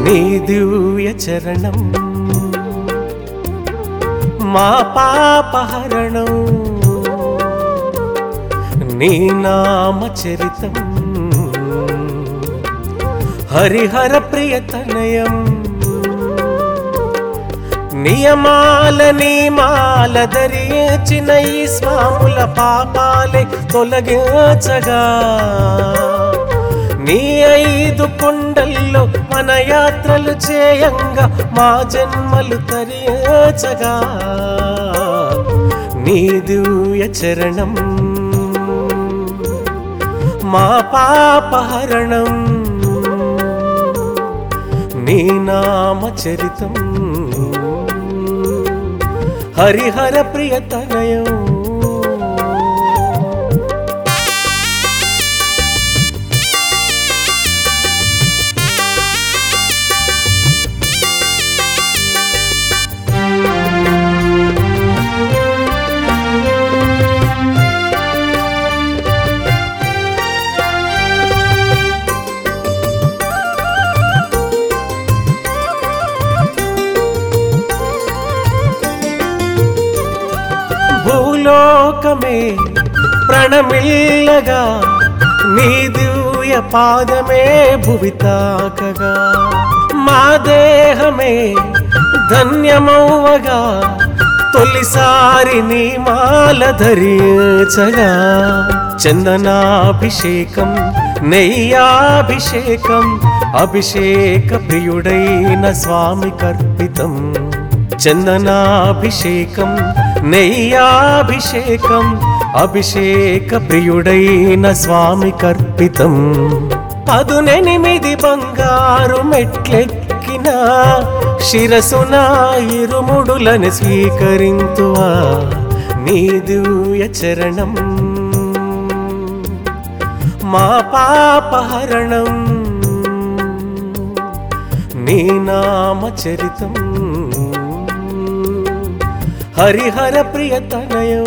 నీ దివ్య చరణం మా పాపహరణం నీ నామ చరితం హరిహర ప్రియతనయం నియమాల నియమాల ధరించిన ఈ స్వాముల పాపాలే తొలగించగా నీ ఐదు కొండల్లో మన యాత్రలు చేయంగా మా జన్మలు తరించగా నీ దివ్య చరణం మా పాపహరణం నీ నామ చరితం హరిహర ప్రియతనయం భూలోకమే ప్రణమిల్లగా నీ దివ్య పాదమే భువి తాకగా మా దేహమే ధన్యమవ్వగా తొలిసారి నీ మాల ధరించగా చందనాభిషేకం నెయ్యాభిషేకం అభిషేక ప్రియుడైన స్వామి కర్పితం చందనాభిషేకం నెయ్యాభిషేకం అభిషేక ప్రియుడైన స్వామి కర్పితం పదునెనిమిది బంగారు మెట్లెక్కిన శిరసున ఇరుముడులను స్వీకరింతువా నీ దివ్య చరణం మా పాపహరణం నీ నామ చరితం హరిహర ప్రియతనయం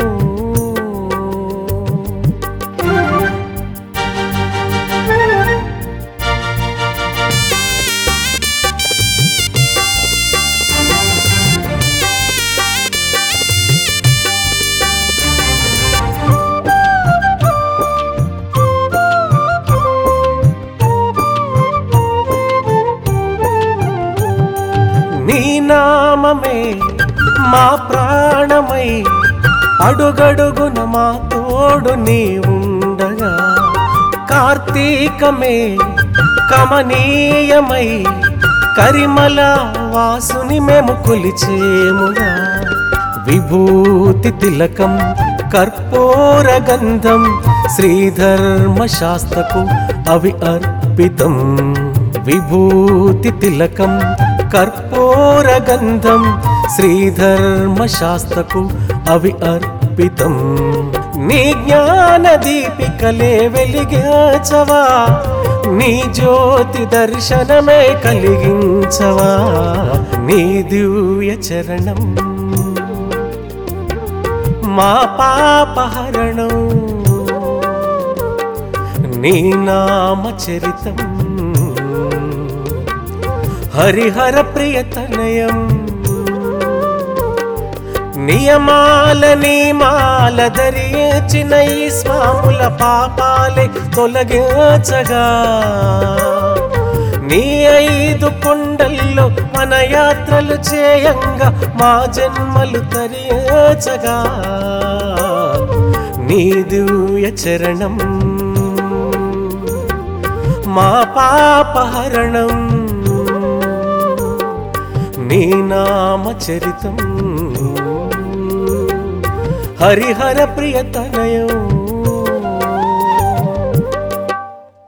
నీ నామమే మా ప్రాణమై అడుగడుగున మా తోడు నీ ఉండగా కార్తీకమే కమనీయమై కరిమల వాసుని మేము కొలిచేముగా విభూతి తిలకం కర్పూర గంధం శ్రీధర్మ శాస్త్రకు అవి అర్పితం విభూతి తిలకం కర్పూర గంధం శ్రీధర్మ శాస్త్రకు అవి అర్పితం నీ జ్ఞాన దీపికలే వెలిగించవా నీ జ్యోతి దర్శనమే కలిగించవా నీ దివ్య చరణం మా పాపహరణం నీ నామ చరితం హరిహర ప్రియతనయం నియమాల నియమాల ధరించిన ఈ స్వాముల పాపాలే తొలగించగా నీ ఐదు కొండల్లో మన యాత్రలు చేయంగా మా జన్మలు తరించగా నీ దివ్య చరణం మా పాపహరణం నీ నామ చరితం హరిహర ప్రియతనయం